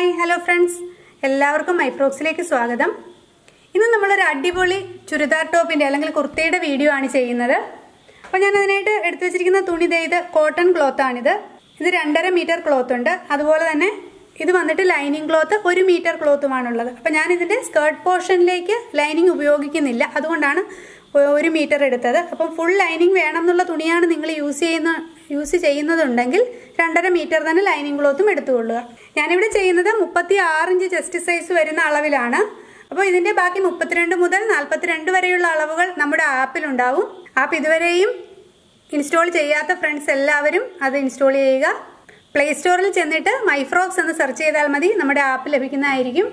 hi hello friends എല്ലാവർക്കും മൈഫ്രോക്സിലേക്ക് സ്വാഗതം ഇന്ന് നമ്മളൊരു അടിപൊളി ചുരിദാർ ടോപ്പിന്റെ അല്ലെങ്കിൽ കുർത്തയുടെ വീഡിയോ ആണ് ചെയ്യുന്നത് അപ്പോൾ ഞാൻ അതിനായിട്ട് എടുത്തു വെച്ചിരിക്കുന്ന തുണി ദേ ഇത് കോട്ടൺ ക്ലോത്ത് ആണിത് ഇത് രണ്ടര മീറ്റർ ക്ലോത്ത് ഉണ്ട് അതുപോലെ തന്നെ ഇത് വന്നിട്ട് ലൈനിങ് ക്ലോത്ത് ഒരു മീറ്റർ ക്ലോത്തുമാണുള്ളത് അപ്പോൾ ഞാൻ ഇതിന്റെ സ്കേർട്ട് പോർഷനിലേക്ക് ലൈനിങ് ഉപയോഗിക്കുന്നില്ല അതുകൊണ്ടാണ് ഒ- ഒരു മീറ്റർ എടുത്തത് അപ്പം ഫുൾ ലൈനിങ് വേണം എന്നുള്ള തുണിയാണ് നിങ്ങൾ യൂസ് ചെയ്യുന്ന യൂസ് ചെയ്യുന്നതുണ്ടെങ്കിൽ രണ്ടര മീറ്റർ തന്നെ ലൈനിങ് ക്ലോത്തും എടുത്തുകൊള്ളുക ഞാനിവിടെ ചെയ്യുന്നത് മുപ്പത്തി ആറ് ഇഞ്ച് ചെസ്റ്റ് സൈസ് വരുന്ന അളവിലാണ് അപ്പോൾ ഇതിന്റെ ബാക്കി മുപ്പത്തിരണ്ട് മുതൽ നാൽപ്പത്തിരണ്ട് വരെയുള്ള അളവുകൾ നമ്മുടെ ആപ്പിലുണ്ടാവും ആപ്പ് ഇതുവരെയും ഇൻസ്റ്റാൾ ചെയ്യാത്ത ഫ്രണ്ട്സ് എല്ലാവരും അത് ഇൻസ്റ്റാൾ ചെയ്യുക പ്ലേ സ്റ്റോറിൽ ചെന്നിട്ട് മൈഫ്രോക്സ് എന്ന് സെർച്ച് ചെയ്താൽ മതി നമ്മുടെ ആപ്പ് ലഭിക്കുന്നതായിരിക്കും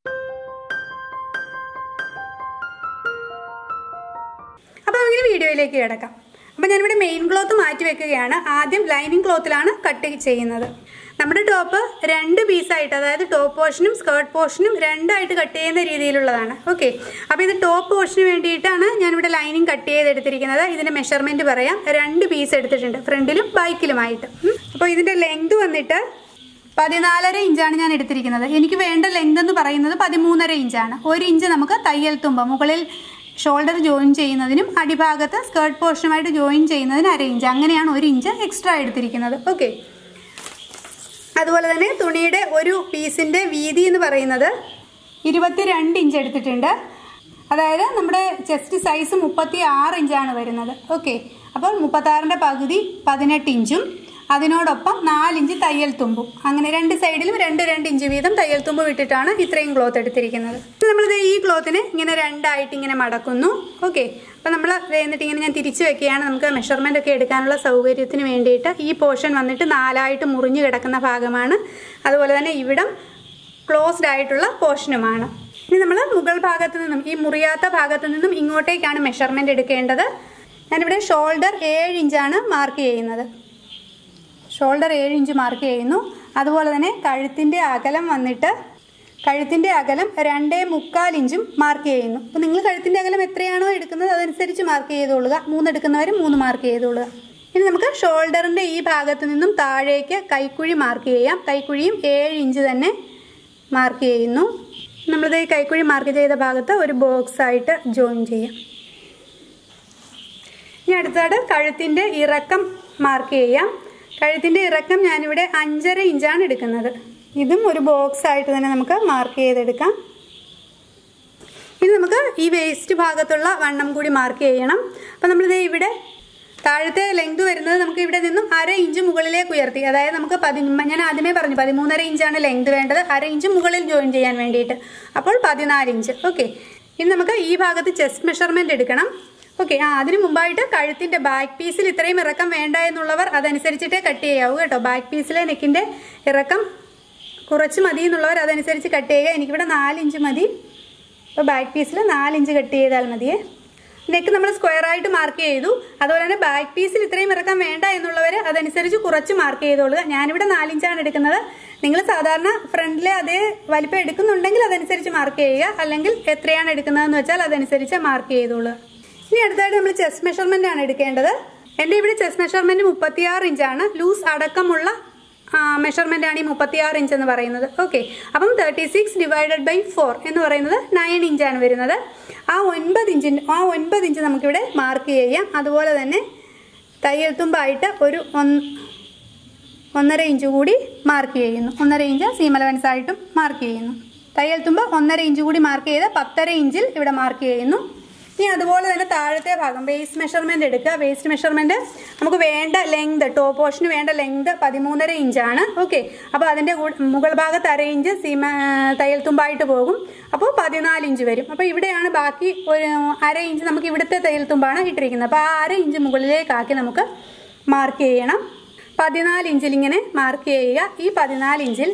അപ്പോൾ നമുക്കിനി വീഡിയോയിലേക്ക് കിടക്കാം അപ്പോൾ ഞാനിവിടെ മെയിൻ ക്ലോത്ത് മാറ്റി വെക്കുകയാണ് ആദ്യം ലൈനിങ് ക്ലോത്തിലാണ് കട്ട് ചെയ്യുന്നത് നമ്മുടെ ടോപ്പ് രണ്ട് പീസായിട്ട് അതായത് ടോപ്പ് പോർഷനും സ്കേർട്ട് പോർഷനും രണ്ടായിട്ട് കട്ട് ചെയ്യുന്ന രീതിയിലുള്ളതാണ് ഓക്കെ അപ്പോൾ ഇത് ടോപ്പ് പോർഷന് വേണ്ടിയിട്ടാണ് ഞാനിവിടെ ലൈനിങ് കട്ട് ചെയ്തെടുത്തിരിക്കുന്നത് ഇതിൻ്റെ മെഷർമെൻറ്റ് പറയാം രണ്ട് പീസ് എടുത്തിട്ടുണ്ട് ഫ്രണ്ടിലും ബാക്കിലുമായിട്ട് അപ്പോൾ ഇതിൻ്റെ ലെങ്ത് വന്നിട്ട് പതിനാലര ഇഞ്ചാണ് ഞാൻ എടുത്തിരിക്കുന്നത് എനിക്ക് വേണ്ട ലെങ്ത് എന്ന് പറയുന്നത് പതിമൂന്നര ഇഞ്ചാണ് ഒരു ഇഞ്ച് നമുക്ക് തയ്യൽ തുമ്പ മുകളിൽ ഷോൾഡർ ജോയിൻ ചെയ്യുന്നതിനും അടിഭാഗത്ത് സ്കേർട്ട് പോർഷനുമായിട്ട് ജോയിൻ ചെയ്യുന്നതിന് അര ഇഞ്ച് അങ്ങനെയാണ് ഒരു ഇഞ്ച് എക്സ്ട്രാ എടുത്തിരിക്കുന്നത് ഓക്കെ അതുപോലെ തന്നെ തുണിയുടെ ഒരു പീസിൻ്റെ വീതി എന്ന് പറയുന്നത് ഇരുപത്തിരണ്ട് ഇഞ്ച് എടുത്തിട്ടുണ്ട് അതായത് നമ്മുടെ ചെസ്റ്റ് സൈസ് മുപ്പത്തി ആറ് ഇഞ്ചാണ് വരുന്നത് ഓക്കെ അപ്പോൾ മുപ്പത്താറിൻ്റെ പകുതി പതിനെട്ട് ഇഞ്ചും അതിനോടൊപ്പം നാലിഞ്ച് തയ്യൽ തുമ്പും അങ്ങനെ രണ്ട് സൈഡിലും രണ്ട് രണ്ട് ഇഞ്ച് വീതം തയ്യൽ തുമ്പ് വിട്ടിട്ടാണ് ഇത്രയും ക്ലോത്ത് എടുത്തിരിക്കുന്നത് നമ്മളിത് ഈ ക്ലോത്തിനെ ഇങ്ങനെ രണ്ടായിട്ട് ഇങ്ങനെ മടക്കുന്നു ഓക്കെ അപ്പോൾ നമ്മൾ എന്നിട്ട് ഇങ്ങനെ ഞാൻ തിരിച്ചു വെക്കുകയാണ് നമുക്ക് മെഷർമെൻ്റ് ഒക്കെ എടുക്കാനുള്ള സൗകര്യത്തിന് വേണ്ടിയിട്ട് ഈ പോർഷൻ വന്നിട്ട് നാലായിട്ട് മുറിഞ്ഞു കിടക്കുന്ന ഭാഗമാണ് അതുപോലെ തന്നെ ഇവിടം ക്ലോസ്ഡ് ആയിട്ടുള്ള പോർഷനുമാണ് ഇനി നമ്മൾ മുകൾ ഭാഗത്ത് നിന്നും ഈ മുറിയാത്ത ഭാഗത്ത് നിന്നും ഇങ്ങോട്ടേക്കാണ് മെഷർമെൻ്റ് എടുക്കേണ്ടത് ഞാനിവിടെ ഷോൾഡർ ഏഴ് ഇഞ്ചാണ് മാർക്ക് ചെയ്യുന്നത് ഷോൾഡർ ഏഴ് ഇഞ്ച് മാർക്ക് ചെയ്യുന്നു അതുപോലെ തന്നെ കഴുത്തിൻ്റെ അകലം വന്നിട്ട് കഴുത്തിൻ്റെ അകലം രണ്ടേ മുക്കാൽ ഇഞ്ചും മാർക്ക് ചെയ്യുന്നു അപ്പോൾ നിങ്ങൾ കഴുത്തിൻ്റെ അകലം എത്രയാണോ എടുക്കുന്നത് അതനുസരിച്ച് മാർക്ക് ചെയ്തോളുക മൂന്ന് എടുക്കുന്നവർ മൂന്ന് മാർക്ക് ചെയ്തോളുക ഇനി നമുക്ക് ഷോൾഡറിൻ്റെ ഈ ഭാഗത്ത് നിന്നും താഴേക്ക് കൈക്കുഴി മാർക്ക് ചെയ്യാം കൈക്കുഴിയും ഏഴ് ഇഞ്ച് തന്നെ മാർക്ക് ചെയ്യുന്നു നമ്മളിത് ഈ കൈക്കുഴി മാർക്ക് ചെയ്ത ഭാഗത്ത് ഒരു ബോക്സ് ആയിട്ട് ജോയിൻ ചെയ്യാം ഇനി അടുത്തായിട്ട് കഴുത്തിൻ്റെ ഇറക്കം മാർക്ക് ചെയ്യാം കഴുത്തിൻ്റെ ഇറക്കം ഞാനിവിടെ അഞ്ചര ഇഞ്ചാണ് എടുക്കുന്നത് ഇതും ഒരു ബോക്സ് ആയിട്ട് തന്നെ നമുക്ക് മാർക്ക് ചെയ്തെടുക്കാം ഇനി നമുക്ക് ഈ വേസ്റ്റ് ഭാഗത്തുള്ള വണ്ണം കൂടി മാർക്ക് ചെയ്യണം അപ്പം നമ്മളിത് ഇവിടെ താഴത്തെ ലെങ്ത് വരുന്നത് നമുക്ക് ഇവിടെ നിന്നും അര ഇഞ്ച് മുകളിലേക്ക് ഉയർത്തി അതായത് നമുക്ക് പതി ഞാൻ ആദ്യമേ പറഞ്ഞു പതിമൂന്നര ഇഞ്ചാണ് ലെങ്ത് വേണ്ടത് അര ഇഞ്ച് മുകളിൽ ജോയിൻ ചെയ്യാൻ വേണ്ടിയിട്ട് അപ്പോൾ പതിനാല് ഇഞ്ച് ഓക്കെ ഇനി നമുക്ക് ഈ ഭാഗത്ത് ചെസ്റ്റ് മെഷർമെൻറ്റ് എടുക്കണം ഓക്കെ ആ അതിന് മുമ്പായിട്ട് കഴുത്തിൻ്റെ ബാക്ക് പീസിൽ ഇത്രയും ഇറക്കം വേണ്ട എന്നുള്ളവർ അതനുസരിച്ചിട്ടേ കട്ട് ചെയ്യാവൂ കേട്ടോ ബാക്ക് പീസിലെ നെക്കിൻ്റെ ഇറക്കം കുറച്ച് മതി എന്നുള്ളവർ അതനുസരിച്ച് കട്ട് ചെയ്യുക എനിക്കിവിടെ നാലിഞ്ച് മതി അപ്പോൾ ബാക്ക് പീസിൽ നാലിഞ്ച് കട്ട് ചെയ്താൽ മതിയേ നെക്ക് നമ്മൾ സ്ക്വയർ ആയിട്ട് മാർക്ക് ചെയ്തു അതുപോലെ തന്നെ ബാക്ക് പീസിൽ ഇത്രയും ഇറക്കാൻ വേണ്ട എന്നുള്ളവർ അതനുസരിച്ച് കുറച്ച് മാർക്ക് ചെയ്തോളുക ഞാനിവിടെ നാലിഞ്ചാണ് എടുക്കുന്നത് നിങ്ങൾ സാധാരണ ഫ്രണ്ടിലെ അതേ വലിപ്പം എടുക്കുന്നുണ്ടെങ്കിൽ അതനുസരിച്ച് മാർക്ക് ചെയ്യുക അല്ലെങ്കിൽ എത്രയാണ് എടുക്കുന്നതെന്ന് വെച്ചാൽ അതനുസരിച്ച് മാർക്ക് ചെയ്തോളുക ഇനി അടുത്തായിട്ട് നമ്മൾ ചെസ്റ്റ് മെഷർമെന്റ് ആണ് എടുക്കേണ്ടത് എൻ്റെ ഇവിടെ ചെസ്റ്റ് മെഷർമെന്റ് മുപ്പത്തിയാറ് ഇഞ്ചാണ് ലൂസ് അടക്കമുള്ള മെഷർമെന്റ് ആണ് ഈ മുപ്പത്തിയാറ് ഇഞ്ച് എന്ന് പറയുന്നത് ഓക്കെ അപ്പം thirty six divided by four എന്ന് പറയുന്നത് നയൻ ഇഞ്ചാണ് വരുന്നത് ആ ഒൻപത് ഇഞ്ചിൻ്റെ ആ ഒൻപത് ഇഞ്ച് നമുക്കിവിടെ മാർക്ക് ചെയ്യാം അതുപോലെ തന്നെ തയ്യൽ തുമ്പായിട്ട് ഒരു ഒന്ന് ഒന്നര ഇഞ്ച് കൂടി മാർക്ക് ചെയ്യുന്നു ഒന്നര ഇഞ്ച് സീം അലവൻസ് ആയിട്ടും മാർക്ക് ചെയ്യുന്നു തയ്യൽ തുമ്പ് ഒന്നര ഇഞ്ച് കൂടി മാർക്ക് ചെയ്ത് പത്തര ഇഞ്ചിൽ ഇവിടെ മാർക്ക് ചെയ്യുന്നു ഇനി അതുപോലെ തന്നെ താഴത്തെ ഭാഗം വേസ്റ്റ് മെഷർമെന്റ് എടുക്കുക വേസ്റ്റ് മെഷർമെന്റ് നമുക്ക് വേണ്ട ലെങ്ത് ടോപ്പ് പോർഷന് വേണ്ട ലെങ്ത് പതിമൂന്നര ഇഞ്ചാണ് ഓക്കെ അപ്പോൾ അതിൻ്റെ മുകൾ ഭാഗത്ത് അര ഇഞ്ച് സീമ തയ്യൽ തുമ്പായിട്ട് പോകും അപ്പോൾ പതിനാല് ഇഞ്ച് വരും അപ്പോൾ ഇവിടെയാണ് ബാക്കി ഒരു അര ഇഞ്ച് നമുക്ക് ഇവിടുത്തെ തയ്യൽ തുമ്പാണ് ഇട്ടിരിക്കുന്നത് അപ്പോൾ ആ അര ഇഞ്ച് മുകളിലേക്കാക്കി നമുക്ക് മാർക്ക് ചെയ്യണം പതിനാല് ഇഞ്ചിൽ ഇങ്ങനെ മാർക്ക് ചെയ്യുക ഈ പതിനാല് ഇഞ്ചിൽ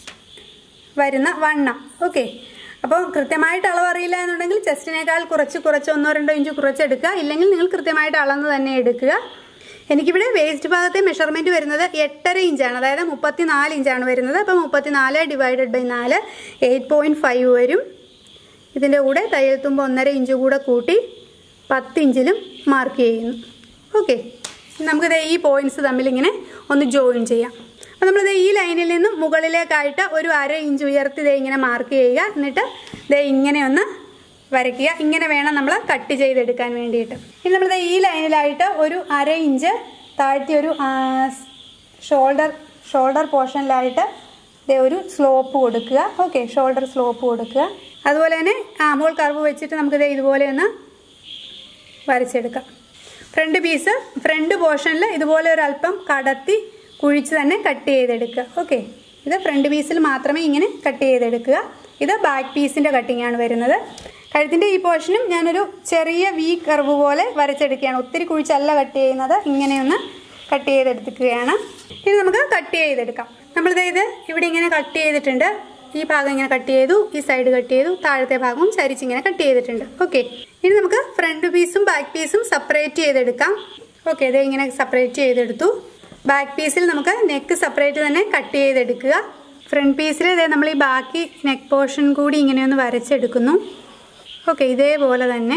വരുന്ന വണ്ണം ഓക്കെ അപ്പോൾ കൃത്യമായിട്ട് അളവ് അറിയില്ല എന്നുണ്ടെങ്കിൽ ചെസ്റ്റിനേക്കാൾ കുറച്ച് കുറച്ച് ഒന്നോ രണ്ടോ ഇഞ്ച് കുറച്ചെടുക്കുക ഇല്ലെങ്കിൽ നിങ്ങൾ കൃത്യമായിട്ട് അളന്ന് തന്നെ എടുക്കുക എനിക്കിവിടെ വേസ്റ്റ് ഭാഗത്തെ മെഷർമെൻറ്റ് വരുന്നത് എട്ടര ഇഞ്ചാണ് അതായത് മുപ്പത്തിനാല് ഇഞ്ചാണ് വരുന്നത് അപ്പോൾ മുപ്പത്തിനാല് ഡിവൈഡഡ് ബൈ നാല് എയ്റ്റ് പോയിൻറ്റ് ഫൈവ് വരും ഇതിൻ്റെ കൂടെ തയ്യൽ തുമ്പ് ഒന്നര ഇഞ്ച് കൂടെ കൂട്ടി പത്ത് ഇഞ്ചിലും മാർക്ക് ചെയ്യുന്നു ഓക്കെ നമുക്കിത് ഈ പോയിന്റ്സ് തമ്മിൽ ഇങ്ങനെ ഒന്ന് ജോയിൻ ചെയ്യാം അപ്പോൾ നമ്മളിത് ഈ ലൈനിൽ നിന്നും മുകളിലേക്കായിട്ട് ഒരു അര ഇഞ്ച് ഉയർത്തി ദേ ഇങ്ങനെ മാർക്ക് ചെയ്യുക എന്നിട്ട് ദേ ഇങ്ങനെ ഒന്ന് വരയ്ക്കുക ഇങ്ങനെ വേണം നമ്മൾ കട്ട് ചെയ്തെടുക്കാൻ വേണ്ടിയിട്ട് ഇനി നമ്മളിത് ഈ ലൈനിലായിട്ട് ഒരു അര ഇഞ്ച് താഴ്ത്തി ഒരു ഷോൾഡർ ഷോൾഡർ പോർഷനിലായിട്ട് ദേ ഒരു സ്ലോപ്പ് കൊടുക്കുക ഓക്കെ ഷോൾഡർ സ്ലോപ്പ് കൊടുക്കുക അതുപോലെ തന്നെ ആമോൾ കർവ് വെച്ചിട്ട് നമുക്ക് ദേ ഇതുപോലെ ഒന്ന് വരച്ചെടുക്കാം ഫ്രണ്ട് പീസ് ഫ്രണ്ട് പോർഷനിൽ ഇതുപോലെ ഒരു അല്പം കടത്തി കുഴിച്ച് തന്നെ കട്ട് ചെയ്തെടുക്കുക ഓക്കെ ഇത് ഫ്രണ്ട് പീസിൽ മാത്രമേ ഇങ്ങനെ കട്ട് ചെയ്തെടുക്കുക ഇത് ബാക്ക് പീസിൻ്റെ കട്ടിംഗ് ആണ് വരുന്നത് കഴുത്തിൻ്റെ ഈ പോർഷനും ഞാനൊരു ചെറിയ വി കർവ് പോലെ വരച്ചെടുക്കുകയാണ് ഒത്തിരി കുഴിച്ചല്ല കട്ട് ചെയ്യുന്നത് ഇങ്ങനെയൊന്ന് കട്ട് ചെയ്തെടുക്കുകയാണ് ഇനി നമുക്ക് കട്ട് ചെയ്തെടുക്കാം നമ്മളിത് ഇത് ഇവിടെ ഇങ്ങനെ കട്ട് ചെയ്തിട്ടുണ്ട് ഈ ഭാഗം ഇങ്ങനെ കട്ട് ചെയ്തു ഈ സൈഡ് കട്ട് ചെയ്തു താഴത്തെ ഭാഗവും ചരിച്ചിങ്ങനെ കട്ട് ചെയ്തിട്ടുണ്ട് ഓക്കെ ഇനി നമുക്ക് ഫ്രണ്ട് പീസും ബാക്ക് പീസും സെപ്പറേറ്റ് ചെയ്തെടുക്കാം ഓക്കെ ഇത് ഇങ്ങനെ സെപ്പറേറ്റ് ചെയ്തെടുത്തു ബാക്ക് പീസിൽ നമുക്ക് നെക്ക് സെപ്പറേറ്റ് തന്നെ കട്ട് ചെയ്തെടുക്കുക ഫ്രണ്ട് പീസിൽ ഇതേ നമ്മൾ ഈ ബാക്കി നെക്ക് പോർഷൻ കൂടി ഇങ്ങനെ ഒന്ന് വരച്ചെടുക്കുന്നു ഓക്കെ ഇതേപോലെ തന്നെ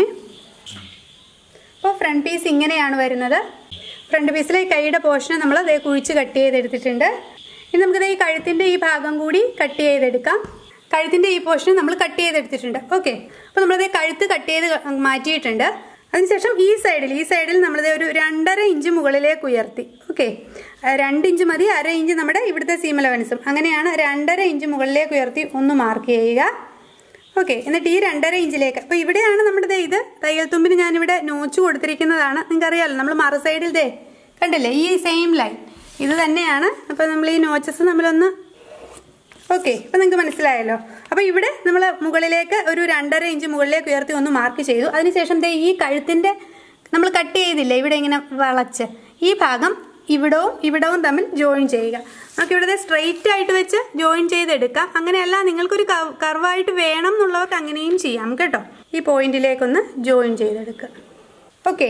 അപ്പോൾ ഫ്രണ്ട് പീസ് ഇങ്ങനെയാണ് വരുന്നത് ഫ്രണ്ട് പീസിലെ കൈയുടെ പോർഷൻ നമ്മൾ അതേ കുഴിച്ച് കട്ട് ചെയ്തെടുത്തിട്ടുണ്ട് ഇനി നമുക്കിത് ഈ കഴുത്തിൻ്റെ ഈ ഭാഗം കൂടി കട്ട് ചെയ്തെടുക്കാം കഴുത്തിൻ്റെ ഈ പോർഷൻ നമ്മൾ കട്ട് ചെയ്തെടുത്തിട്ടുണ്ട് ഓക്കെ അപ്പോൾ നമ്മളത് കഴുത്ത് കട്ട് ചെയ്ത് മാറ്റിയിട്ടുണ്ട് അതിനുശേഷം ഈ സൈഡിൽ ഈ സൈഡിൽ നമ്മളത് ഒരു രണ്ടര ഇഞ്ച് മുകളിലേക്ക് ഉയർത്തി ഓക്കെ രണ്ട് ഇഞ്ച് മതി അര ഇഞ്ച് നമ്മുടെ ഇവിടുത്തെ സീം അലവൻസും അങ്ങനെയാണ് രണ്ടര ഇഞ്ച് മുകളിലേക്ക് ഉയർത്തി ഒന്ന് മാർക്ക് ചെയ്യുക ഓക്കെ എന്നിട്ട് ഈ രണ്ടര ഇഞ്ചിലേക്ക് അപ്പോൾ ഇവിടെയാണ് നമ്മുടെ ദേ ഇത് തയ്യൽ തുമ്പിന് ഞാനിവിടെ നോച്ച് കൊടുത്തിരിക്കുന്നതാണ് നിങ്ങൾക്ക് അറിയാമല്ലോ നമ്മൾ മറു സൈഡിൽ ദേ കണ്ടില്ലേ ഈ സെയിം ലൈൻ ഇത് തന്നെയാണ് അപ്പോൾ നമ്മൾ ഈ നോച്ചസ് നമ്മളൊന്ന് ഓക്കെ അപ്പം നിങ്ങൾക്ക് മനസ്സിലായല്ലോ അപ്പോൾ ഇവിടെ നമ്മൾ മുകളിലേക്ക് ഒരു രണ്ടര ഇഞ്ച് മുകളിലേക്ക് ഉയർത്തി ഒന്ന് മാർക്ക് ചെയ്തു അതിനുശേഷം ദേ ഈ കഴുത്തിൻ്റെ നമ്മൾ കട്ട് ചെയ്തില്ലേ ഇവിടെ ഇങ്ങനെ വളച്ച് ഈ ഭാഗം ഇവിടവും ഇവിടവും തമ്മിൽ ജോയിൻ ചെയ്യുക നമുക്ക് ഇവിടെ സ്ട്രെയിറ്റ് ആയിട്ട് വെച്ച് ജോയിൻ ചെയ്തെടുക്കാം അങ്ങനെയല്ല നിങ്ങൾക്കൊരു കർവായിട്ട് വേണം എന്നുള്ളവർക്ക് അങ്ങനെയും ചെയ്യാം കേട്ടോ ഈ പോയിന്റിലേക്കൊന്ന് ജോയിൻ ചെയ്തെടുക്കുക ഓക്കെ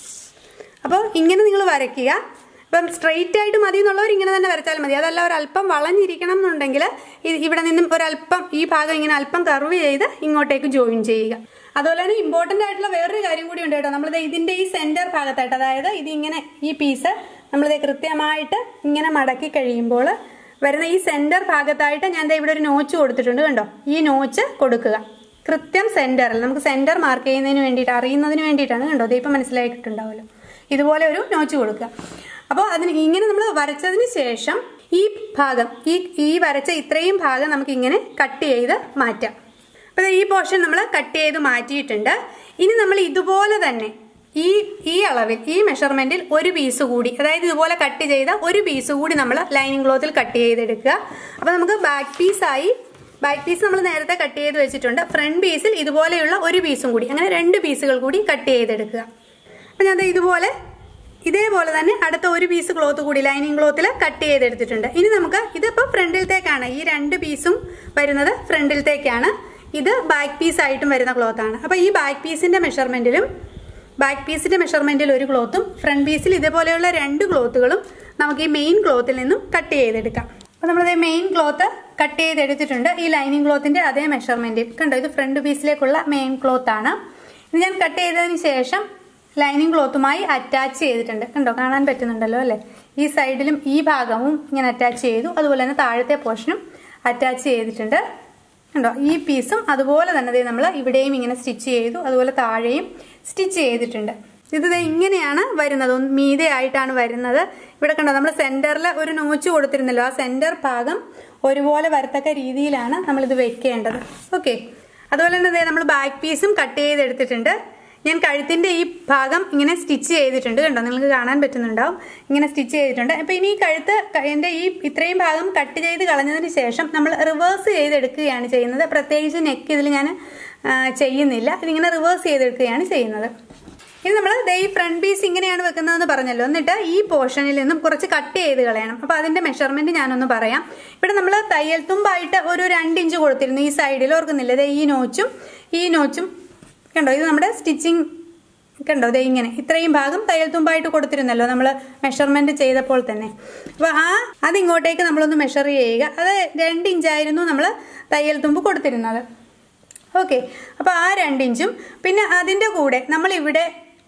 അപ്പോൾ ഇങ്ങനെ നിങ്ങൾ വരയ്ക്കുക അപ്പം സ്ട്രെയിറ്റ് ആയിട്ട് മതി എന്നുള്ളവർ ഇങ്ങനെ തന്നെ വരച്ചാൽ മതി അതല്ല ഒരല്പം വളഞ്ഞിരിക്കണം എന്നുണ്ടെങ്കിൽ ഇവിടെ നിന്നും ഒരല്പം ഈ ഭാഗം ഇങ്ങനെ അല്പം കർവ് ചെയ്ത് ഇങ്ങോട്ടേക്ക് ജോയിൻ ചെയ്യുക അതുപോലെ തന്നെ ഇമ്പോർട്ടൻ്റ് ആയിട്ടുള്ള വേറൊരു കാര്യം കൂടി ഉണ്ട് കേട്ടോ നമ്മളിത് ഇതിൻ്റെ ഈ സെൻറ്റർ ഭാഗത്തായിട്ട് അതായത് ഇതിങ്ങനെ ഈ പീസ് നമ്മളിത് കൃത്യമായിട്ട് ഇങ്ങനെ മടക്കി കഴിയുമ്പോൾ വരുന്ന ഈ സെൻറ്റർ ഭാഗത്തായിട്ട് ഞാൻ ദേ ഇവിടെ ഒരു നോച്ച് കൊടുത്തിട്ടുണ്ട് കണ്ടോ ഈ നോച്ച് കൊടുക്കുക കൃത്യം സെൻറ്ററിൽ നമുക്ക് സെൻറ്റർ മാർക്ക് ചെയ്യുന്നതിന് വേണ്ടിയിട്ട് അറിയുന്നതിന് വേണ്ടിയിട്ടാണ് കണ്ടോ ദേ ഇപ്പം മനസ്സിലായിട്ടുണ്ടാവുമല്ലോ ഇതുപോലെ ഒരു നോച്ച് കൊടുക്കുക അപ്പോൾ അതിന് ഇങ്ങനെ നമ്മൾ വരച്ചതിന് ശേഷം ഈ ഭാഗം ഈ ഈ വരച്ച ഇത്രയും ഭാഗം നമുക്ക് ഇങ്ങനെ കട്ട് ചെയ്ത് മാറ്റാം അപ്പോൾ ഈ പോർഷൻ നമ്മൾ കട്ട് ചെയ്ത് മാറ്റിയിട്ടുണ്ട് ഇനി നമ്മൾ ഇതുപോലെ തന്നെ ഈ ഈ അളവിൽ ഈ മെഷർമെന്റിൽ ഒരു പീസ് കൂടി അതായത് ഇതുപോലെ കട്ട് ചെയ്ത ഒരു പീസ് കൂടി നമ്മൾ ലൈനിങ് ക്ലോത്തിൽ കട്ട് ചെയ്തെടുക്കുക അപ്പോൾ നമുക്ക് ബാക്ക് പീസായി ബാക്ക് പീസ് നമ്മൾ നേരത്തെ കട്ട് ചെയ്ത് വെച്ചിട്ടുണ്ട് ഫ്രണ്ട് പീസിൽ ഇതുപോലെയുള്ള ഒരു പീസും കൂടി അങ്ങനെ രണ്ട് പീസുകൾ കൂടി കട്ട് ചെയ്തെടുക്കുക അപ്പം ഞാൻ ഇതുപോലെ ഇതേപോലെ തന്നെ അടുത്ത ഒരു പീസ് ക്ലോത്ത് കൂടി ലൈനിങ് ക്ലോത്തിൽ കട്ട് ചെയ്തെടുത്തിട്ടുണ്ട് ഇനി നമുക്ക് ഇതിപ്പോൾ ഫ്രണ്ടിലത്തേക്കാണ് ഈ രണ്ട് പീസും വരുന്നത് ഫ്രണ്ടിലത്തേക്കാണ് ഇത് ബാക്ക് പീസ് ആയിട്ടും വരുന്ന ക്ലോത്താണ് അപ്പോൾ ഈ ബാക്ക് പീസിന്റെ മെഷർമെന്റിലും ബാക്ക് പീസിന്റെ മെഷർമെന്റിൽ ഒരു ക്ലോത്തും ഫ്രണ്ട് പീസിൽ ഇതേപോലെയുള്ള രണ്ട് ക്ലോത്തുകളും നമുക്ക് ഈ മെയിൻ ക്ലോത്തിൽ നിന്നും കട്ട് ചെയ്തെടുക്കാം അപ്പോൾ നമ്മളത് മെയിൻ ക്ലോത്ത് കട്ട് ചെയ്തെടുത്തിട്ടുണ്ട് ഈ ലൈനിങ് ക്ലോത്തിന്റെ അതേ മെഷർമെന്റ് കണ്ടോ ഇത് ഫ്രണ്ട് പീസിലേക്കുള്ള മെയിൻ ക്ലോത്ത് ആണ് ഇത് ഞാൻ കട്ട് ചെയ്തതിന് ശേഷം ലൈനിങ് ക്ലോത്തുമായി അറ്റാച്ച് ചെയ്തിട്ടുണ്ട് കണ്ടോ കാണാൻ പറ്റുന്നുണ്ടല്ലോ അല്ലേ ഈ സൈഡിലും ഈ ഭാഗവും ഇങ്ങനെ അറ്റാച്ച് ചെയ്തു അതുപോലെ തന്നെ താഴത്തെ പോർഷനും അറ്റാച്ച് ചെയ്തിട്ടുണ്ട് കണ്ടോ ഈ പീസും അതുപോലെ തന്നെ നമ്മൾ ഇവിടെയും ഇങ്ങനെ സ്റ്റിച്ച് ചെയ്തു അതുപോലെ താഴെയും സ്റ്റിച്ച് ചെയ്തിട്ടുണ്ട് ഇത് ഇങ്ങനെയാണ് വരുന്നത് ഒന്ന് മീതെ ആയിട്ടാണ് വരുന്നത് ഇവിടെ കണ്ടോ നമ്മൾ സെന്ററിൽ ഒരു നോച്ച് കൊടുത്തിരുന്നല്ലോ ആ സെന്റർ ഭാഗം ഒരുപോലെ വരത്തക്ക രീതിയിലാണ് നമ്മളിത് വെക്കേണ്ടത് ഓക്കെ അതുപോലെ തന്നെ നമ്മൾ ബാക്ക് പീസും കട്ട് ചെയ്തെടുത്തിട്ടുണ്ട് ഞാൻ കഴുത്തിന്റെ ഈ ഭാഗം ഇങ്ങനെ സ്റ്റിച്ച് ചെയ്തിട്ടുണ്ട് കണ്ടോ നിങ്ങൾക്ക് കാണാൻ പറ്റുന്നുണ്ടാവും ഇങ്ങനെ സ്റ്റിച്ച് ചെയ്തിട്ടുണ്ട് അപ്പൊ ഇനി ഈ കഴുത്ത് എന്റെ ഈ ഇത്രയും ഭാഗം കട്ട് ചെയ്ത് കളഞ്ഞതിന് ശേഷം നമ്മൾ റിവേഴ്സ് ചെയ്തെടുക്കുകയാണ് ചെയ്യുന്നത് പ്രത്യേകിച്ച് നെക്ക് ഇതിൽ ഞാൻ ചെയ്യുന്നില്ല ഇതിങ്ങനെ റിവേഴ്സ് ചെയ്തെടുക്കുകയാണ് ചെയ്യുന്നത് ഇനി നമ്മൾ ഈ ഫ്രണ്ട് പീസ് ഇങ്ങനെയാണ് വെക്കുന്നതെന്ന് പറഞ്ഞല്ലോ എന്നിട്ട് ഈ പോർഷനിൽ നിന്നും കുറച്ച് കട്ട് ചെയ്ത് കളയണം അപ്പോൾ അതിന്റെ മെഷർമെന്റ് ഞാനൊന്ന് പറയാം ഇവിടെ നമ്മൾ തയ്യൽ തുമ്പായിട്ട് ഒരു രണ്ട് ഇഞ്ച് കൊടുത്തിരുന്നു ഈ സൈഡിൽ ഓർക്കുന്നില്ല ദേ ഈ നോച്ചും ഈ നോച്ചും കണ്ടോ ഇത് നമ്മുടെ സ്റ്റിച്ചിങ് കണ്ടോ ദേ ഇങ്ങനെ ഇത്രയും ഭാഗം തയ്യൽ തുമ്പായിട്ട് കൊടുത്തിരുന്നല്ലോ നമ്മൾ മെഷർമെന്റ് ചെയ്തപ്പോൾ തന്നെ അപ്പോൾ ആ അത് ഇങ്ങോട്ടേക്ക് നമ്മളൊന്ന് മെഷർ ചെയ്യുക അത് രണ്ട് ഇഞ്ചായിരുന്നു നമ്മൾ തയ്യൽ തുമ്പ് കൊടുത്തിരുന്നത് ഓക്കെ അപ്പോൾ ആ രണ്ട് ഇഞ്ചും പിന്നെ അതിൻ്റെ കൂടെ നമ്മൾ ഇവിടെ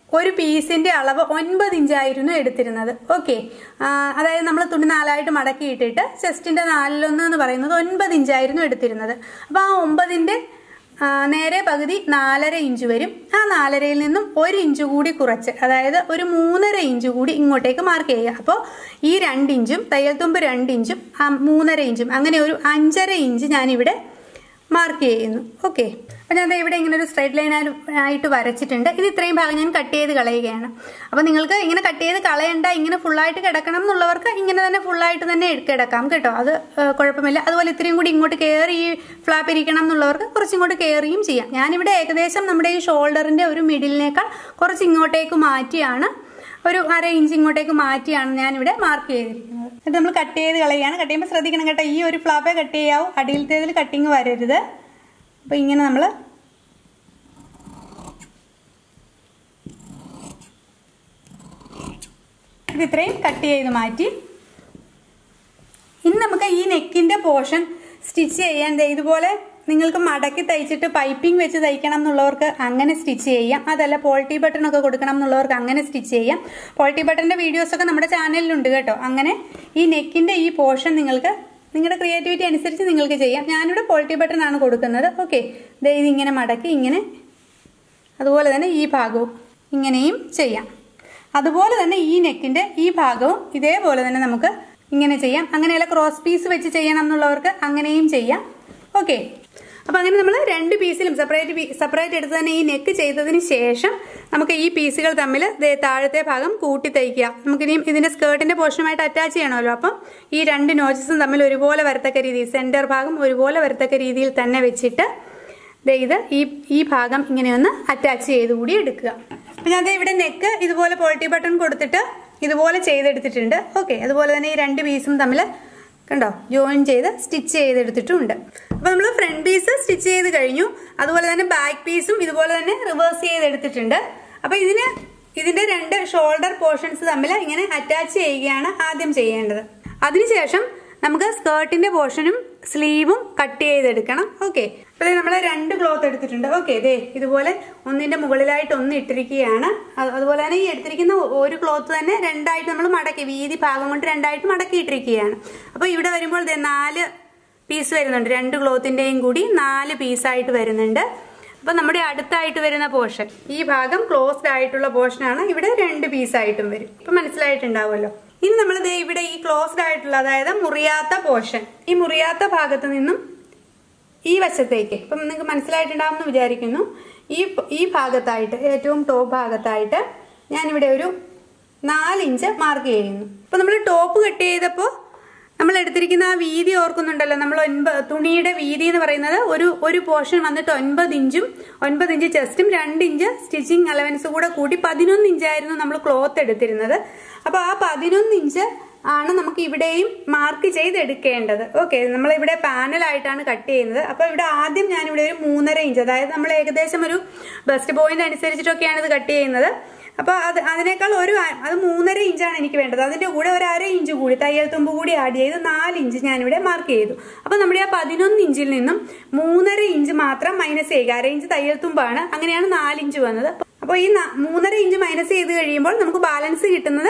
ഒരു പീസിന്റെ അളവ് ഒൻപത് ഇഞ്ചായിരുന്നു എടുത്തിരുന്നത് ഓക്കെ അതായത് നമ്മൾ തുണി നാലായിട്ട് മടക്കിയിട്ടിട്ട് ചെസ്റ്റിന്റെ നാലിലൊന്ന് എന്ന് പറയുന്നത് ഒൻപത് ഇഞ്ചായിരുന്നു എടുത്തിരുന്നത് അപ്പോൾ ആ ഒമ്പതിന്റെ ആ, നേരെ പകുതി നാലര ഇഞ്ച് വരും ആ നാലരയിൽ നിന്നും ഒരു ഇഞ്ച് കൂടി കുറച്ച് അതായത് ഒരു മൂന്നര ഇഞ്ച് കൂടി ഇങ്ങോട്ടേക്ക് മാർക്ക് ചെയ്യുക അപ്പോൾ ഈ രണ്ട് ഇഞ്ചും തയ്യൽ തുമ്പ് രണ്ട് ഇഞ്ചും ആ മൂന്നര ഇഞ്ചും അങ്ങനെ ഒരു അഞ്ചര ഇഞ്ച് ഞാനിവിടെ മാർക്ക് ചെയ്യുന്നു ഓക്കെ അപ്പോൾ ഞാൻ ദേ ഇവിടെ ഇങ്ങനെ ഒരു സ്ട്രൈറ്റ് ലൈൻ ആയിട്ട് വരച്ചിട്ടുണ്ട് ഇത് ഇത്രയും ഭാഗം ഞാൻ കട്ട് ചെയ്ത് കളയുകയാണ് അപ്പോൾ നിങ്ങൾക്ക് ഇങ്ങനെ കട്ട് ചെയ്ത് കളയണ്ട ഇങ്ങനെ ഫുള്ളായിട്ട് കിടക്കണം എന്നുള്ളവർക്ക് ഇങ്ങനെ തന്നെ ഫുള്ളായിട്ട് തന്നെ കിടക്കാം കേട്ടോ അത് ഏഹ്, കുഴപ്പമില്ല അതുപോലെ ഇത്രയും കൂടി ഇങ്ങോട്ട് കയറി ഈ ഫ്ലാപ്പ് ഇരിക്കണം എന്നുള്ളവർക്ക് കുറച്ച് ഇങ്ങോട്ട് കയറിയും ചെയ്യാം ഞാനിവിടെ ഏകദേശം നമ്മുടെ ഈ ഷോൾഡറിന്റെ ഒരു മിഡിലിനേക്കാൾ കുറച്ച് ഇങ്ങോട്ടേക്ക് മാറ്റിയാണ് ഒരു അര ഇഞ്ച് ഇങ്ങോട്ടേക്ക് മാറ്റിയാണ് ഞാനിവിടെ മാർക്ക് ചെയ്തിരിക്കുന്നത് എന്നിട്ട് നമ്മൾ കട്ട് ചെയ്ത് കളയുകയാണ് കട്ട് ചെയ്യുമ്പോൾ ശ്രദ്ധിക്കണം കേട്ടോ ഈ ഒരു ഫ്ലാപ്പേ കട്ട് ചെയ്യാവൂ അടിയിലത്തേതിൽ കട്ടിങ് വരരുത് അപ്പോൾ ഇങ്ങനെ നമ്മൾ ഇത് ഇത്രയും കട്ട് ചെയ്ത് മാറ്റി ഇനി നമുക്ക് ഈ നെക്കിന്റെ പോർഷൻ സ്റ്റിച്ച് ചെയ്യാൻ ദേ ഇതുപോലെ നിങ്ങൾക്ക് മടക്കി തയ്ച്ചിട്ട് പൈപ്പിംഗ് വെച്ച് തയ്ക്കണം എന്നുള്ളവർക്ക് അങ്ങനെ സ്റ്റിച്ച് ചെയ്യാം അതല്ല പോൾട്ടി ബട്ടൺ ഒക്കെ കൊടുക്കണം എന്നുള്ളവർക്ക് അങ്ങനെ സ്റ്റിച്ച് ചെയ്യാം പോൾട്ടി ബട്ടന്റെ വീഡിയോസ് ഒക്കെ നമ്മുടെ ചാനലിലുണ്ട് കേട്ടോ അങ്ങനെ ഈ നെക്കിന്റെ ഈ പോർഷൻ നിങ്ങൾക്ക് നിങ്ങളുടെ ക്രിയേറ്റിവിറ്റി അനുസരിച്ച് നിങ്ങൾക്ക് ചെയ്യാം ഞാനിവിടെ പോൾട്ടി ബട്ടൺ ആണ് കൊടുക്കുന്നത് ഓക്കെ ദേ ഇതിങ്ങനെ മടക്കി ഇങ്ങനെ അതുപോലെ തന്നെ ഈ ഭാഗവും ഇങ്ങനെയും ചെയ്യാം അതുപോലെ തന്നെ ഈ നെക്കിന്റെ ഈ ഭാഗവും ഇതേപോലെ തന്നെ നമുക്ക് ഇങ്ങനെ ചെയ്യാം അങ്ങനെയല്ല ക്രോസ് പീസ് വെച്ച് ചെയ്യണം എന്നുള്ളവർക്ക് അങ്ങനെയും ചെയ്യാം ഓക്കെ അപ്പൊ അങ്ങനെ നമ്മൾ രണ്ട് പീസിലും സെപ്പറേറ്റ് സെപ്പറേറ്റ് എടുത്ത് തന്നെ ഈ നെക്ക് ചെയ്തതിന് ശേഷം നമുക്ക് ഈ പീസുകൾ തമ്മിൽ ദേ താഴത്തെ ഭാഗം കൂട്ടി തയ്ക്കുക നമുക്കിനിയും ഇതിന്റെ സ്കേർട്ടിന്റെ പോർഷനുമായിട്ട് അറ്റാച്ച് ചെയ്യണമല്ലോ അപ്പം ഈ രണ്ട് നോച്ചസും തമ്മിൽ ഒരുപോലെ വരത്തക്ക രീതിയിൽ സെന്റർ ഭാഗം ഒരുപോലെ വരത്തക്ക രീതിയിൽ തന്നെ വെച്ചിട്ട് ദേ ഇത് ഈ ഈ ഭാഗം ഇങ്ങനെ ഒന്ന് അറ്റാച്ച് ചെയ്ത് കൂടി എടുക്കുക അപ്പൊ ഞാൻ ദേ ഇവിടെ നെക്ക് ഇതുപോലെ പോൾട്ടി ബട്ടൺ കൊടുത്തിട്ട് ഇതുപോലെ ചെയ്തെടുത്തിട്ടുണ്ട് ഓക്കെ അതുപോലെ തന്നെ ഈ രണ്ട് പീസും തമ്മിൽ കണ്ടോ ജോയിൻ ചെയ്ത് സ്റ്റിച്ച് ചെയ്തെടുത്തിട്ടുണ്ട് അപ്പൊ നമ്മൾ ഫ്രണ്ട് പീസ് സ്റ്റിച്ച് ചെയ്ത് കഴിഞ്ഞു അതുപോലെ തന്നെ ബാക്ക് പീസും ഇതുപോലെ തന്നെ റിവേഴ്സ് ചെയ്തെടുത്തിട്ടുണ്ട് അപ്പൊ ഇതിന് ഇതിന്റെ രണ്ട് ഷോൾഡർ പോർഷൻസ് തമ്മിൽ ഇങ്ങനെ അറ്റാച്ച് ചെയ്യുകയാണ് ആദ്യം ചെയ്യേണ്ടത് അതിനുശേഷം നമുക്ക് സ്കേർട്ടിന്റെ പോർഷനും സ്ലീവും കട്ട് ചെയ്തെടുക്കണം ഓക്കെ അപ്പൊ നമ്മൾ രണ്ട് ക്ലോത്ത് എടുത്തിട്ടുണ്ട് ഓക്കെ ദേ ഇതുപോലെ ഒന്നിന്റെ മുകളിലായിട്ട് ഒന്ന് ഇട്ടിരിക്കുകയാണ് അത് അതുപോലെ തന്നെ ഈ എടുത്തിരിക്കുന്ന ഒരു ക്ലോത്ത് തന്നെ രണ്ടായിട്ട് നമ്മൾ മടക്കി വീതി ഭാഗം കൊണ്ട് രണ്ടായിട്ട് മടക്കി ഇട്ടിരിക്കുകയാണ് അപ്പൊ ഇവിടെ വരുമ്പോൾ ദേ നാല് പീസ് വരുന്നുണ്ട് രണ്ട് ക്ലോത്തിന്റെയും കൂടി നാല് പീസായിട്ട് വരുന്നുണ്ട് അപ്പൊ നമ്മുടെ അടുത്തായിട്ട് വരുന്ന പോർഷൻ ഈ ഭാഗം ക്ലോസ്ഡ് ആയിട്ടുള്ള പോർഷനാണ് ഇവിടെ രണ്ട് പീസായിട്ടും വരും ഇപ്പൊ മനസ്സിലായിട്ടുണ്ടാവുമല്ലോ ഇനി നമ്മൾ ദേ ഇവിടെ ഈ ക്ലോസ്ഡ് ആയിട്ടുള്ള അതായത് മുറിയാത്ത പോർഷൻ ഈ മുറിയാത്ത ഭാഗത്ത് നിന്നും ഈ വശത്തേക്ക് ഇപ്പം നിങ്ങൾക്ക് മനസ്സിലായിട്ടുണ്ടാവും എന്ന് വിചാരിക്കുന്നു ഈ ഈ ഭാഗത്തായിട്ട് ഏറ്റവും ടോപ്പ് ഭാഗത്തായിട്ട് ഞാനിവിടെ ഒരു നാലിഞ്ച് മാർക്ക് ചെയ്യുന്നു അപ്പൊ നമ്മൾ ടോപ്പ് കട്ട് ചെയ്തപ്പോൾ നമ്മൾ എടുത്തിരിക്കുന്ന ആ വീതി ഓർക്കുന്നുണ്ടല്ലോ നമ്മൾ ഒൻപത് തുണിയുടെ വീതി എന്ന് പറയുന്നത് ഒരു ഒരു പോർഷൻ വന്നിട്ട് ഒൻപത് ഇഞ്ചും ഒൻപത് ഇഞ്ച് ചെസ്റ്റും രണ്ട് ഇഞ്ച് സ്റ്റിച്ചിങ് അലവൻസ് കൂടെ കൂടി പതിനൊന്ന് ഇഞ്ചായിരുന്നു നമ്മൾ ക്ലോത്ത് എടുത്തിരുന്നത് അപ്പൊ ആ പതിനൊന്ന് ഇഞ്ച് ആണ് നമുക്ക് ഇവിടെയും മാർക്ക് ചെയ്തെടുക്കേണ്ടത് ഓക്കെ നമ്മൾ ഇവിടെ പാനലായിട്ടാണ് കട്ട് ചെയ്യുന്നത് അപ്പൊ ഇവിടെ ആദ്യം ഞാൻ ഇവിടെ ഒരു മൂന്നര ഇഞ്ച് അതായത് നമ്മൾ ഏകദേശം ഒരു ബെസ്റ്റ് പോയിന്റ് അനുസരിച്ചിട്ടൊക്കെയാണ് ഇത് കട്ട് ചെയ്യുന്നത് അപ്പൊ അത് അതിനേക്കാൾ ഒരു അ- അത് മൂന്നര ഇഞ്ചാണ് എനിക്ക് വേണ്ടത് അതിന്റെ കൂടെ ഒരു അര ഇഞ്ച് കൂടി തയ്യൽ തുമ്പ് കൂടി ആഡ് ചെയ്ത് നാല് ഇഞ്ച് ഞാനിവിടെ മാർക്ക് ചെയ്തു അപ്പൊ നമ്മുടെ ആ പതിനൊന്ന് ഇഞ്ചിൽ നിന്നും മൂന്നര ഇഞ്ച് മാത്രം മൈനസ് ചെയ്യുക അര ഇഞ്ച് തയ്യൽ തുമ്പാണ് അങ്ങനെയാണ് നാല് ഇഞ്ച് വന്നത് അപ്പോൾ ഈ ന- മൂന്നര ഇഞ്ച് മൈനസ് ചെയ്ത് കഴിയുമ്പോൾ നമുക്ക് ബാലൻസ് കിട്ടുന്നത്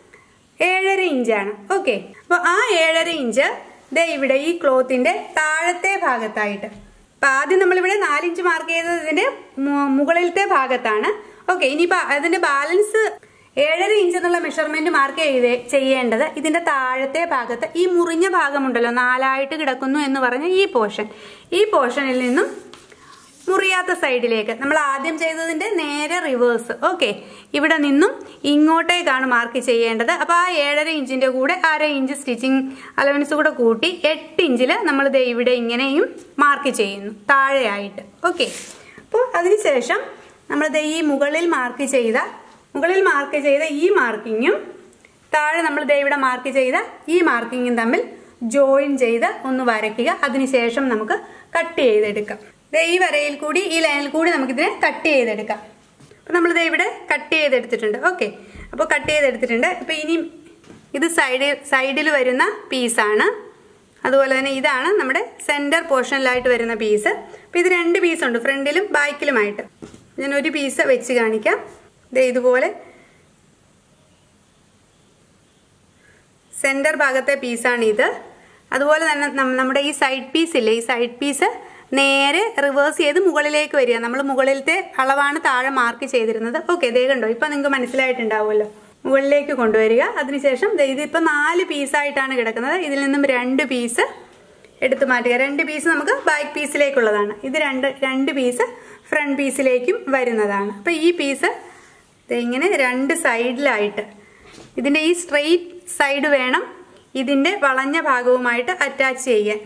ഏഴര ഇഞ്ചാണ് ഓക്കെ അപ്പൊ ആ ഏഴര ഇഞ്ച് ദേ ഇവിടെ ഈ ക്ലോത്തിന്റെ താഴത്തെ ഭാഗത്തായിട്ട് അപ്പൊ ആദ്യം നമ്മളിവിടെ നാലിഞ്ച് മാർക്ക് ചെയ്തത് ഇതിന്റെ മു- മുകളിലത്തെ ഭാഗത്താണ് ഓക്കെ ഇനിയിപ്പോ അതിന്റെ ബാലൻസ് ഏഴര ഇഞ്ച് എന്നുള്ള മെഷർമെന്റ് മാർക്ക് ചെയ്ത് ചെയ്യേണ്ടത് ഇതിന്റെ താഴത്തെ ഭാഗത്ത് ഈ മുറിഞ്ഞ ഭാഗമുണ്ടല്ലോ നാലായിട്ട് കിടക്കുന്നു എന്ന് പറഞ്ഞ ഈ പോർഷൻ ഈ പോർഷനിൽ നിന്നും മുറിയാത്ത സൈഡിലേക്ക് നമ്മൾ ആദ്യം ചെയ്തതിന്റെ നേരെ റിവേഴ്സ് ഓക്കെ ഇവിടെ നിന്നും ഇങ്ങോട്ടേക്കാണ് മാർക്ക് ചെയ്യേണ്ടത് അപ്പൊ ആ ഏഴര ഇഞ്ചിന്റെ കൂടെ അര ഇഞ്ച് സ്റ്റിച്ചിങ് അലവൻസ് കൂടെ കൂട്ടി എട്ട് ഇഞ്ചിൽ നമ്മൾ ദേ ഇവിടെ ഇങ്ങനെയും മാർക്ക് ചെയ്യുന്നു താഴെയായിട്ട് ഓക്കെ അപ്പോൾ അതിനുശേഷം നമ്മൾ ദേ ഈ മുകളിൽ മാർക്ക് ചെയ്ത മുകളിൽ മാർക്ക് ചെയ്ത ഈ മാർക്കിങ്ങും താഴെ നമ്മൾ ദേ ഇവിടെ മാർക്ക് ചെയ്ത ഈ മാർക്കിങ്ങും തമ്മിൽ ജോയിൻ ചെയ്ത് ഒന്ന് വരയ്ക്കുക അതിനുശേഷം നമുക്ക് കട്ട് ചെയ്തെടുക്കാം ദേ ഈ വരയിൽ കൂടി ഈ ലൈനിൽ കൂടി നമുക്കിതിനെ കട്ട് ചെയ്തെടുക്കാം അപ്പൊ നമ്മൾ ദേ ഇവിടെ കട്ട് ചെയ്തെടുത്തിട്ടുണ്ട് ഓക്കെ അപ്പോൾ കട്ട് ചെയ്തെടുത്തിട്ടുണ്ട് അപ്പൊ ഇനി ഇത് സൈഡിൽ സൈഡിൽ വരുന്ന പീസാണ് അതുപോലെ തന്നെ ഇതാണ് നമ്മുടെ സെന്റർ പോർഷനിലായിട്ട് വരുന്ന പീസ് അപ്പൊ ഇത് രണ്ട് പീസ് ഉണ്ട് ഫ്രണ്ടിലും ബാക്കിലുമായിട്ട് ഞാൻ ഒരു പീസ് വെച്ച് കാണിക്കാം ദേ ഇതുപോലെ സെൻറ്റർ ഭാഗത്തെ പീസാണ് ഇത് അതുപോലെ തന്നെ നം- നമ്മുടെ ഈ സൈഡ് പീസ് ഇല്ലേ ഈ സൈഡ് പീസ് നേരെ റിവേഴ്സ് ചെയ്ത് മുകളിലേക്ക് വരിക നമ്മൾ മുകളിലത്തെ അളവാണ് താഴെ മാർക്ക് ചെയ്തിരുന്നത് ഓക്കെ ദേ കണ്ടോ ഇപ്പം നിങ്ങൾക്ക് മനസ്സിലായിട്ടുണ്ടാവുമല്ലോ മുകളിലേക്ക് കൊണ്ടുവരിക അതിനുശേഷം ദേ ഇതിപ്പോൾ നാല് പീസായിട്ടാണ് കിടക്കുന്നത് ഇതിൽ നിന്നും രണ്ട് പീസ് എടുത്തു മാറ്റുക രണ്ട് പീസ് നമുക്ക് ബാക്ക് പീസിലേക്കുള്ളതാണ് ഇത് രണ്ട് രണ്ട് പീസ് ഫ്രണ്ട് പീസിലേക്കും വരുന്നതാണ് അപ്പോൾ ഈ പീസ് ദേ ഇങ്ങനെ രണ്ട് സൈഡിലായിട്ട് ഇതിൻ്റെ ഈ സ്ട്രെയിറ്റ് സൈഡ് വേണം ഇതിൻ്റെ വളഞ്ഞ ഭാഗവുമായിട്ട് അറ്റാച്ച് ചെയ്യാൻ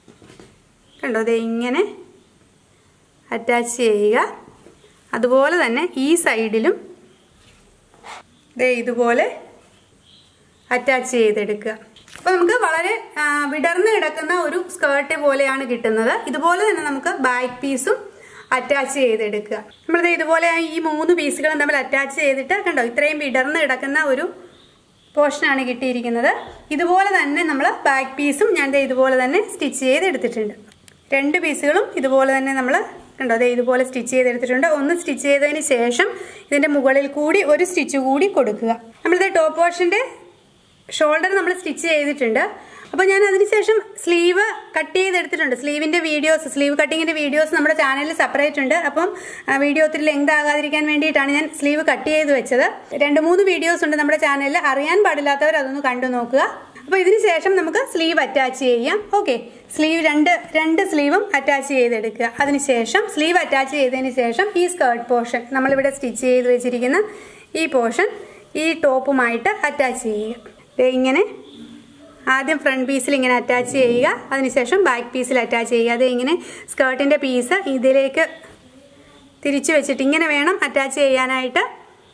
കണ്ടോ ദേ ഇങ്ങനെ അറ്റാച്ച് ചെയ്യുക അതുപോലെ തന്നെ ഈ സൈഡിലും ദേ ഇതുപോലെ അറ്റാച്ച് ചെയ്തെടുക്കുക അപ്പോൾ നമുക്ക് വളരെ ആ, വിടർന്ന് കിടക്കുന്ന ഒരു സ്കേർട്ട് പോലെയാണ് കിട്ടുന്നത് ഇതുപോലെ തന്നെ നമുക്ക് ബാക്ക് പീസും അറ്റാച്ച് ചെയ്തെടുക്കുക നമ്മളിത് ഇതുപോലെ ഈ മൂന്ന് പീസുകളും തമ്മിൽ അറ്റാച്ച് ചെയ്തിട്ട് കണ്ടോ ഇത്രയും വിടർന്ന് കിടക്കുന്ന ഒരു പോർഷനാണ് കിട്ടിയിരിക്കുന്നത് ഇതുപോലെ തന്നെ നമ്മൾ ബാക്ക് പീസും ഞാൻ ദേ ഇതുപോലെ തന്നെ സ്റ്റിച്ച് ചെയ്തെടുത്തിട്ടുണ്ട് രണ്ട് പീസുകളും ഇതുപോലെ തന്നെ നമ്മൾ കണ്ടോ അതെ ഇതുപോലെ സ്റ്റിച്ച് ചെയ്തെടുത്തിട്ടുണ്ട് ഒന്ന് സ്റ്റിച്ച് ചെയ്തതിന് ശേഷം ഇതിൻ്റെ മുകളിൽ കൂടി ഒരു സ്റ്റിച്ച് കൂടി കൊടുക്കുക നമ്മളിത് ടോപ്പ് വാഷിൻ്റെ ഷോൾഡർ നമ്മൾ സ്റ്റിച്ച് ചെയ്തിട്ടുണ്ട് അപ്പോൾ ഞാൻ അതിനുശേഷം സ്ലീവ് കട്ട് ചെയ്തെടുത്തിട്ടുണ്ട് സ്ലീവിൻ്റെ വീഡിയോസ് സ്ലീവ് കട്ടിങ്ങിൻ്റെ വീഡിയോസ് നമ്മുടെ ചാനലിൽ സെപ്പറേറ്റ് ഉണ്ട് അപ്പം ആ, വീഡിയോ ഒത്തിരി ലെങ്ത് ആകാതിരിക്കാൻ വേണ്ടിയിട്ടാണ് ഞാൻ സ്ലീവ് കട്ട് ചെയ്ത് വെച്ചത് രണ്ട് മൂന്ന് വീഡിയോസ് ഉണ്ട് നമ്മുടെ ചാനലിൽ അറിയാൻ പാടില്ലാത്തവർ അതൊന്ന് കണ്ടു നോക്കുക അപ്പോൾ ഇതിന് ശേഷം നമുക്ക് സ്ലീവ് അറ്റാച്ച് ചെയ്യാം ഓക്കെ സ്ലീവ് രണ്ട് രണ്ട് സ്ലീവും അറ്റാച്ച് ചെയ്തെടുക്കുക അതിനുശേഷം സ്ലീവ് അറ്റാച്ച് ചെയ്തതിന് ശേഷം ഈ സ്കേർട്ട് പോർഷൻ നമ്മളിവിടെ സ്റ്റിച്ച് ചെയ്ത് വെച്ചിരിക്കുന്ന ഈ പോർഷൻ ഈ ടോപ്പുമായിട്ട് അറ്റാച്ച് ചെയ്യുക ദേ ഇങ്ങനെ ആദ്യം ഫ്രണ്ട് പീസിൽ ഇങ്ങനെ അറ്റാച്ച് ചെയ്യുക അതിനുശേഷം ബാക്ക് പീസിൽ അറ്റാച്ച് ചെയ്യുക അത് ഇങ്ങനെ സ്കേർട്ടിൻ്റെ പീസ് ഇതിലേക്ക് തിരിച്ചു വെച്ചിട്ട് ഇങ്ങനെ വേണം അറ്റാച്ച് ചെയ്യാനായിട്ട്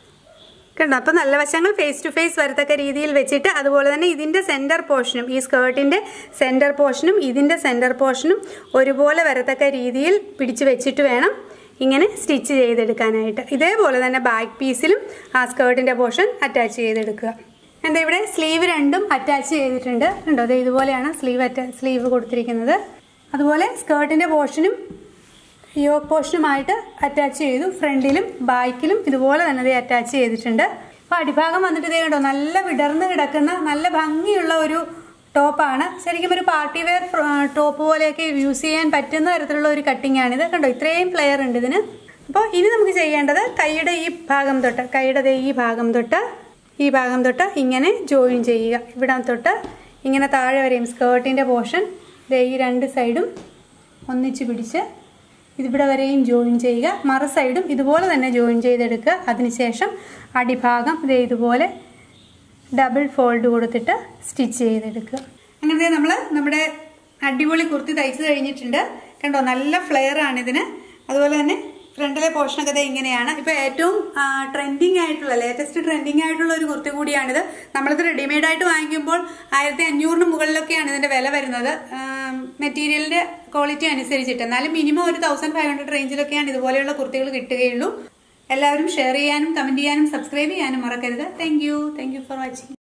കണ്ടോ അപ്പോൾ നല്ല വശങ്ങൾ ഫേസ് ടു ഫേസ് വരത്തക്ക രീതിയിൽ വെച്ചിട്ട് അതുപോലെ തന്നെ ഇതിൻ്റെ സെൻറ്റർ പോർഷനും ഈ സ്കേർട്ടിൻ്റെ സെൻറ്റർ പോർഷനും ഇതിൻ്റെ സെൻറ്റർ പോർഷനും ഒരുപോലെ വരത്തക്ക രീതിയിൽ പിടിച്ചു വെച്ചിട്ട് വേണം ഇങ്ങനെ സ്റ്റിച്ച് ചെയ്തെടുക്കാനായിട്ട് ഇതേപോലെ തന്നെ ബാക്ക് പീസിലും ആ സ്കേർട്ടിൻ്റെ പോർഷൻ അറ്റാച്ച് ചെയ്തെടുക്കുക എന്താ ഇവിടെ സ്ലീവ് രണ്ടും അറ്റാച്ച് ചെയ്തിട്ടുണ്ട് കണ്ടോ അതെ ഇതുപോലെയാണ് സ്ലീവ് അറ്റാ സ്ലീവ് കൊടുത്തിരിക്കുന്നത് അതുപോലെ സ്കേർട്ടിൻ്റെ പോർഷനും യോക്ക് പോർഷനുമായിട്ട് അറ്റാച്ച് ചെയ്തു ഫ്രണ്ടിലും ബാക്കിലും ഇതുപോലെ തന്നെ ഇത് അറ്റാച്ച് ചെയ്തിട്ടുണ്ട് അപ്പോൾ അടിഭാഗം വന്നിട്ട് ഇതേ കണ്ടോ നല്ല വിടർന്ന് കിടക്കുന്ന നല്ല ഭംഗിയുള്ള ഒരു ടോപ്പാണ് ശരിക്കും ഒരു പാർട്ടി വെയർ ടോപ്പ് പോലെയൊക്കെ യൂസ് ചെയ്യാൻ പറ്റുന്ന തരത്തിലുള്ള ഒരു കട്ടിംഗ് ആണിത് കണ്ടോ ഇത്രയും പ്ലെയർ ഉണ്ട് ഇതിന് അപ്പോൾ ഇനി നമുക്ക് ചെയ്യേണ്ടത് കൈയുടെ ഈ ഭാഗം തൊട്ട് കൈയുടെ ദേ ഈ ഭാഗം തൊട്ട് ഈ ഭാഗം തൊട്ട് ഇങ്ങനെ ജോയിൻ ചെയ്യുക ഇവിടെ തൊട്ട് ഇങ്ങനെ താഴെ വരെയും സ്കേർട്ടിൻ്റെ പോർഷൻ ദേ ഈ രണ്ട് സൈഡും ഒന്നിച്ച് പിടിച്ച് ഇതിവിടെ വരെയും ജോയിൻ ചെയ്യുക മറ സൈഡും ഇതുപോലെ തന്നെ ജോയിൻ ചെയ്തെടുക്കുക അതിനുശേഷം അടിഭാഗം ഇതേ ഇതുപോലെ ഡബിൾ ഫോൾഡ് കൊടുത്തിട്ട് സ്റ്റിച്ച് ചെയ്തെടുക്കുക അങ്ങനെ നമ്മൾ നമ്മുടെ അടിപൊളി കുർത്തി തയ്ച്ചു കഴിഞ്ഞിട്ടുണ്ട് കണ്ടോ നല്ല ഫ്ലെയർ ആണ് ഇതിന് അതുപോലെ തന്നെ ഫ്രണ്ടിലെ പോർഷനൊക്കെ ദേ ഇങ്ങനെയാണ് ഇപ്പൊ ഏറ്റവും ട്രെൻഡിങ് ആയിട്ടുള്ള ലേറ്റസ്റ്റ് ട്രെൻഡിങ് ആയിട്ടുള്ള ഒരു കുർത്തി കൂടിയാണിത് നമ്മളിത് റെഡിമെയ്ഡ് ആയിട്ട് വാങ്ങിക്കുമ്പോൾ ആയിരത്തി അഞ്ഞൂറിന് മുകളിലൊക്കെയാണ് ഇതിന്റെ വില വരുന്നത് മെറ്റീരിയലിന്റെ ക്വാളിറ്റി അനുസരിച്ചിട്ട് എന്നാലും മിനിമം ഒരു തൗസൻഡ് ഫൈവ് ഹൺഡ്രഡ് റേഞ്ചിലൊക്കെയാണ് ഇതുപോലെയുള്ള കുർത്തികൾ കിട്ടുകയുള്ളൂ എല്ലാവരും ഷെയർ ചെയ്യാനും കമന്റ് ചെയ്യാനും സബ്സ്ക്രൈബ് ചെയ്യാനും മറക്കരുത് thank you thank you for watching